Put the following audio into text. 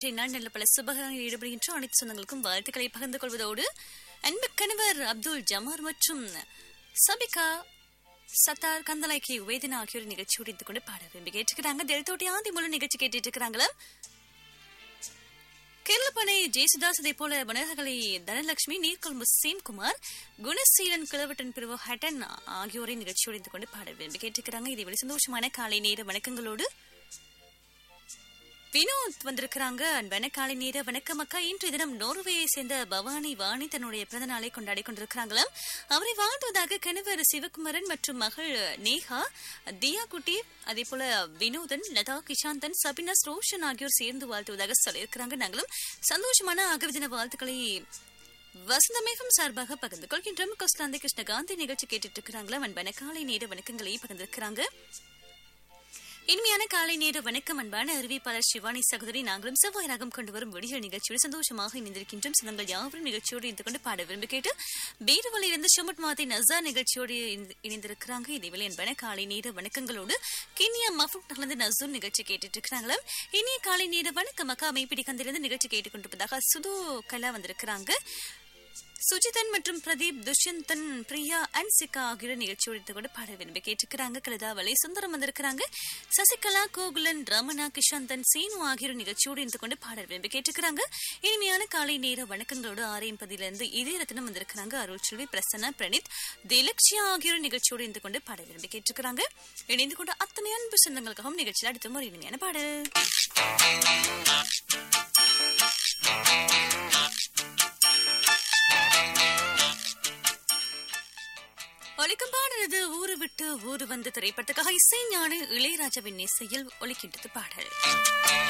இன்றைய நாள் நல்ல பல சுபகரங்களில் ஈடுபடுகின்ற அனைத்து சொந்தங்களுக்கும் வாழ்த்துக்களை பகிர்ந்து கொள்வதோடு அன்பு கணவர் அப்துல் ஜமார் மற்றும் சபிகா சத்தார் கந்தலாய்க்கு வேதனா ஆகியோர் நிகழ்ச்சியோடு இருந்து கொண்டு பாட விரும்பி கேட்டுக்கிறாங்க தெல்தோட்டி ஆதி மூலம் நிகழ்ச்சி கேட்டுட்டு இருக்கிறாங்களா கேரளப்பனை ஜெயசுதாஸ் அதே போல மனோகர்களை தனலட்சுமி நீர்கொழும்பு சேம்குமார் குணசீலன் கிழவட்டன் பிரிவு ஹட்டன் ஆகியோரை நிகழ்ச்சியோடு இருந்து கொண்டு பாட விரும்பி கேட்டுக்கிறாங்க இதை விட சந்தோஷமான காலை நேர வணக்கங்களோடு வினோத் வந்திருக்கிறாங்க அன்பான காலை நேர வணக்கம் அக்கா இன்றைய தினம் நோர்வேயை சேர்ந்த பவானி வாணி தன்னுடைய பிறந்த நாளை கொண்டாடி கொண்டிருக்கிறாங்களாம் அவரை வாழ்த்துவதாக கணவர் சிவகுமரன் மற்றும் மகள் நேஹா தியா குட்டி அதே போல வினோதன் லதா கிஷாந்தன் சபினாஸ் ரோஷன் ஆகியோர் சேர்ந்து வாழ்த்துவதாக சொல்லியிருக்கிறாங்க நாங்களும் சந்தோஷமான அகவிதின வாழ்த்துக்களை வசந்தமேகம் சார்பாக பகிர்ந்து கொள்கின்றோம் கொஸ்லாந்தி கிருஷ்ணகாந்தி நிகழ்ச்சி கேட்டுட்டு இருக்கிறாங்களா அன்பான காலை நேர வணக்கங்களை பகிர்ந்திருக்கிறாங்க இனிமையான காலை நேர வணக்கம் அன்பான அறிவிப்பாளர் சிவானி சகோதரி நாங்களும் செவ்வாய் ராகம் கொண்டு வரும் விடியல் நிகழ்ச்சியோடு சந்தோஷமாக இணைந்திருக்கின்றோம் சிலங்கள் யாவரும் நிகழ்ச்சியோடு இருந்து கொண்டு பாட விரும்பி கேட்டு பேருவலை இருந்து ஷமட் மாதை நசா நிகழ்ச்சியோடு இணைந்து- இணைந்திருக்கிறாங்க இதேவேளை அன்பான காலை நேர வணக்கங்களோடு கினியா மஃபுக் நகர்ந்து நசூர் நிகழ்ச்சி கேட்டுட்டு இருக்கிறாங்களாம் இனிய காலை நேர வணக்கம் அக்கா அமைப்பிடி கந்திலிருந்து நிகழ்ச்சி கேட்டுக்கொண்டிருப்பதாக சுது கலா வந்திருக்கிறாங்க சுஜிதன் மற்றும் பிரதீப் துஷ்யந்தன் பிரியா அண்ட் சிகா ஆகியோர் நிகழ்ச்சியோடு இருந்து கொண்டு பாட விரும்பி கேட்டுக்கிறாங்க கலிதாவளை சுந்தரம் வந்திருக்கிறாங்க சசிகலா கோகுலன் ரமணா கிஷாந்தன் சீனு ஆகியோர் நிகழ்ச்சியோடு இருந்து கொண்டு பாட விரும்பி கேட்டுக்கிறாங்க இனிமையான காலை நேர வணக்கங்களோடு ஆரையம்பதியிலிருந்து இதே ரத்னம் வந்திருக்கிறாங்க அருள் செல்வி பிரசன்னா பிரணீத் திலக்ஷியா ஆகியோர் நிகழ்ச்சியோடு இருந்து கொண்டு பாட விரும்பி கேட்டுக்கிறாங்க இணைந்து கொண்ட அத்தனை அன்பு சொந்தங்களுக்காகவும் நிகழ்ச்சியில் அடுத்த ஒரு இனிமையான பாடல் ஒலிக்கும் பாடுறது ஊரு விட்டு ஊரு வந்து திரைப்படத்துக்காக இசை ஞான இளையராஜாவின் இசையில் ஒலிக்கின்றது பாடல்